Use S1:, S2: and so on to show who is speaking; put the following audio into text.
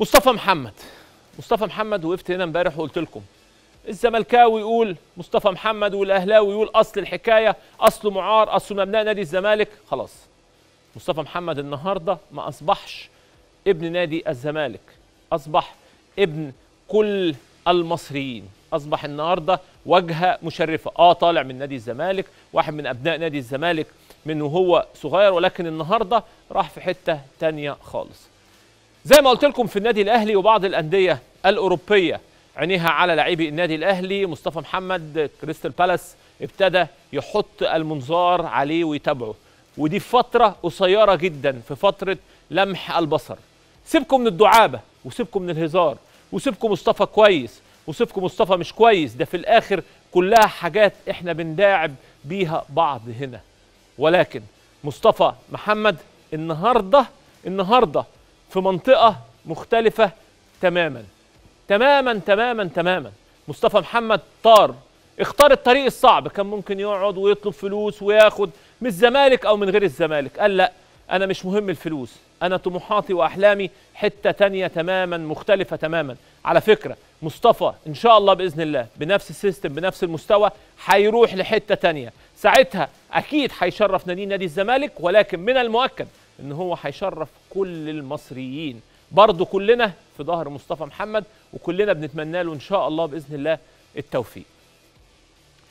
S1: مصطفى محمد مصطفى محمد وقفت هنا امبارح وقلت لكم الزملكاوي يقول مصطفى محمد والاهلاوي يقول اصل الحكايه اصله معار اصله من ابناء نادي الزمالك خلاص مصطفى محمد النهارده ما اصبحش ابن نادي الزمالك اصبح ابن كل المصريين اصبح النهارده واجهه مشرفه اه طالع من نادي الزمالك واحد من ابناء نادي الزمالك من وهو صغير ولكن النهارده راح في حته تانية خالص زي ما قلت لكم في النادي الاهلي وبعض الانديه الاوروبيه عينيها على لاعبي النادي الاهلي مصطفى محمد كريستال بالاس ابتدى يحط المنظار عليه ويتابعه ودي في فتره قصيره جدا في فتره لمح البصر سيبكم من الدعابه وسيبكم من الهزار وسيبكم مصطفى كويس وسيبكم مصطفى مش كويس ده في الاخر كلها حاجات احنا بنداعب بيها بعض هنا ولكن مصطفى محمد النهارده النهارده في منطقه مختلفه تماما تماما تماما تماما مصطفى محمد طار اختار الطريق الصعب كان ممكن يقعد ويطلب فلوس وياخد من الزمالك او من غير الزمالك قال لا انا مش مهم الفلوس انا طموحاتي واحلامي حته تانية تماما مختلفه تماما على فكره مصطفى ان شاء الله باذن الله بنفس السيستم بنفس المستوى هيروح لحته تانية ساعتها اكيد هيشرف نادي نادي الزمالك ولكن من المؤكد ان هو هيشرف كل المصريين برضه كلنا في ظهر مصطفى محمد وكلنا بنتمنى له ان شاء الله باذن الله التوفيق